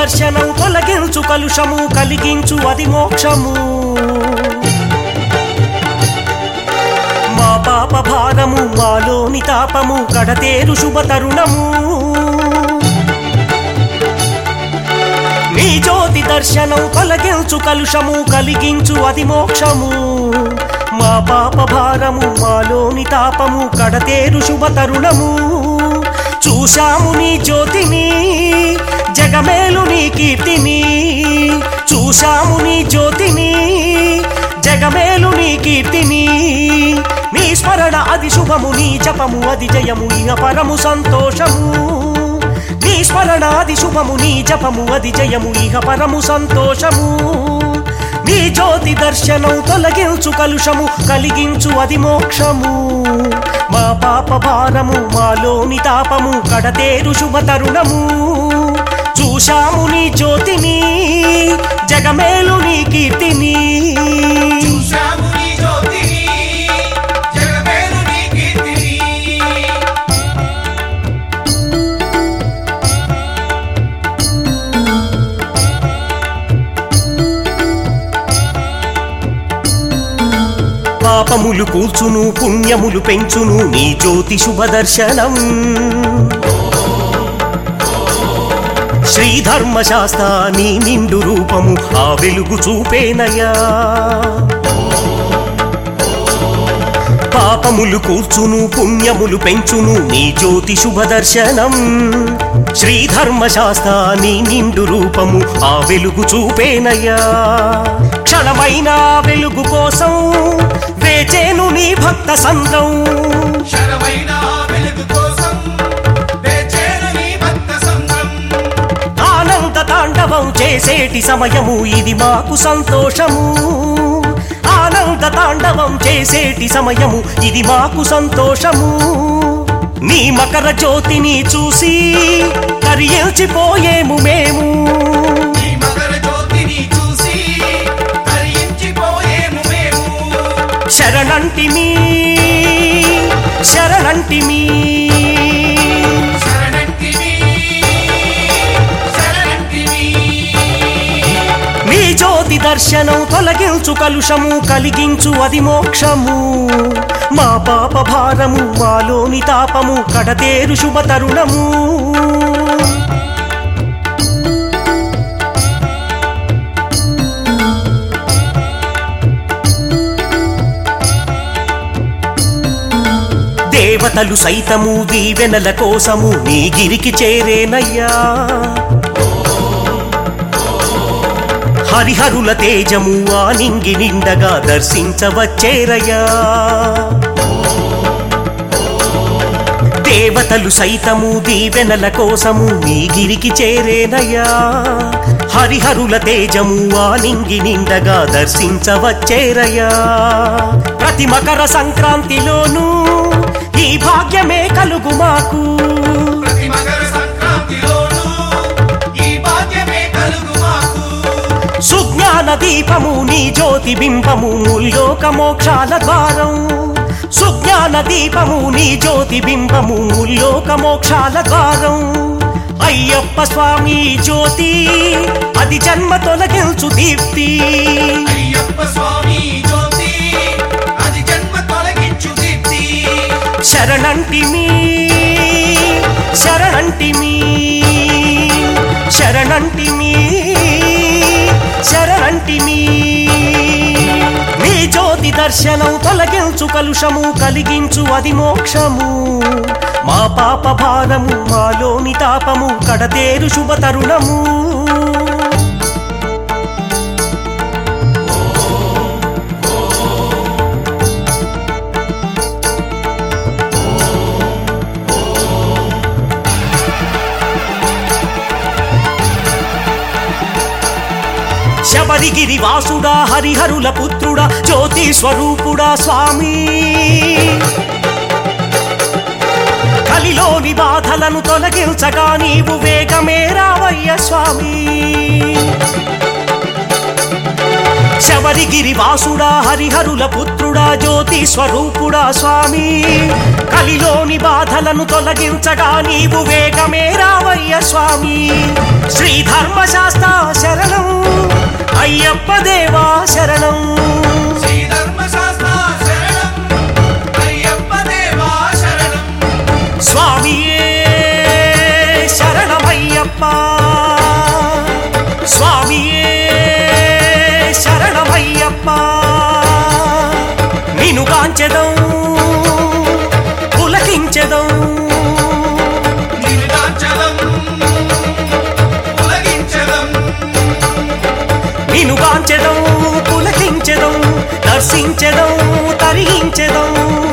దర్శనం తొలగించు కలుషము కలిగించు అది మోక్షము మా పాప భారము మాలోని తాపము కడతేరు శుభ తరుణము నీ జ్యోతి దర్శనం తొలగించు కలుషము కలిగించు అది మోక్షము మా పాప భారము మాలోని తాపము కడతేరు శుభ తరుణము చూశాము నీ జ్యోతిని జగమేలు నీ కీర్తిని చూశాము నీ జ్యోతిని జగమేలు నీ కీర్తిని నీ స్మరణ అది శుభము నీ జపము అది జయము ఇహ పరము సంతోషము నీ స్మరణ అది శుభము నీ జపము అది జయము ఇహ పరము సంతోషము నీ జ్యోతి దర్శనం తొలగించు కలుషము కలిగించు అది మోక్షము మా పాప భారము మాలోని తాపము కడతేరు శుభ తరుణము చూశాము నీ జ్యోతిని జగమేలు నీ కీర్తిని చూశాము నీ జ్యోతిని జగమేలు నీ కీర్తిని పాపములు కూల్చును పుణ్యములు పెంచును నీ జ్యోతి శుభ దర్శనం శ్రీధర్మశాస్త్ర నీ నిండు రూపము ఆ వెలుగు చూపేనయ్యా పాపములు కూర్చును పుణ్యములు పెంచును నీ జ్యోతి శుభ దర్శనం శ్రీధర్మశాస్త్ర నీ నిండు రూపము ఆ వెలుగు చూపేనయ్యా క్షణమైన ఆ వెలుగు కోసం వేచేను నీ భక్త సంఘం శరమైన వెలుగు కోసం వేచేను నీ భక్త సంఘం ఆనంద తాండవం చేసేటి సమయము ఇది మాకు సంతోషము ఆనంద తాండవం చేసేటి సమయము ఇది మాకు సంతోషము నీ మకర జ్యోతిని చూసి కరియించిపోయేము మేము నీ మకర జ్యోతిని చూసి తరించిపోయేము మేము శరణంటిమి శరణంటిమి శరణంటివి శరణంటివి నీ జ్యోతి దర్శనం తొలగించు కలుషము కలిగించు అది మోక్షము మా పాప భారము మాలోని తాపము కడతేరు శుభ తరుణము దేవతలు సైతము దీవెనల కోసము నీ గిరికి చేరేనయ్యా హరిహరుల తేజము ఆ నింగి నిండగా దర్శించవచ్చేరయ్యా దేవతలు సైతము దీవెనల కోసము నీ గిరికి చేరేనయ్యా హరిహరుల తేజము ఆ నింగి నిండగా దర్శించవచ్చేరయ్యా ప్రతి మకర సంక్రాంతిలోనూ ఈ భాగ్యమే కలుగు మాకు ప్రతి మకర సంక్రాంతిలోనూ ఈ భాగ్యమే కలుగు మాకు సుజ్ఞాన దీపము నీ జ్యోతి బింబము ముల్లోక మోక్షాల ద్వారం సుజ్ఞాన దీపము నీ జ్యోతి బింబము ముల్లోక మోక్షాల ద్వారం అయ్యప్ప స్వామి జ్యోతి అది జన్మ తొలగించు దీప్తి అయ్యప్ప స్వామి జ్యోతి అది జన్మ తొలగించు దీప్తి శరణంటిమి శరణంటిమి శరణంటిమి శరణంటిమి నీ జ్యోతి దర్శనం తొలగించు కలుషము కలిగించు అది మోక్షము మా పాప భారము మాలోని తాపము కడతేరు శుభ తరుణము శబరిగిరి వాసుడా హరిహరుల పుత్రుడా జ్యోతి స్వరూపుడా స్వామి కలిలోని బాధలను తొలగించగా నీవు వేగమే రావయ్య స్వామి శబరిగిరి వాసుడా హరిహరుల పుత్రుడా జ్యోతి స్వరూపుడా స్వామి కలిలోని బాధలను తొలగించగా నీవు వేగమే రావయ్య స్వామి శ్రీ ధర్మశాస్త్ర శరణం అయ్యప్ప దేవా శరణం శ్రీ ధర్మశాస్త్ర శరణం అయ్యప్ప దేవా శరణం స్వామియే శరణమయ్యప్ప స్వామియే శరణమయ్యప్ప నిను కాంచెదం పులకించెదం నిలుగాంచలం ఉలగించలం నిను కాంచెదం పులకించెదం దర్శించెదం తరించెదం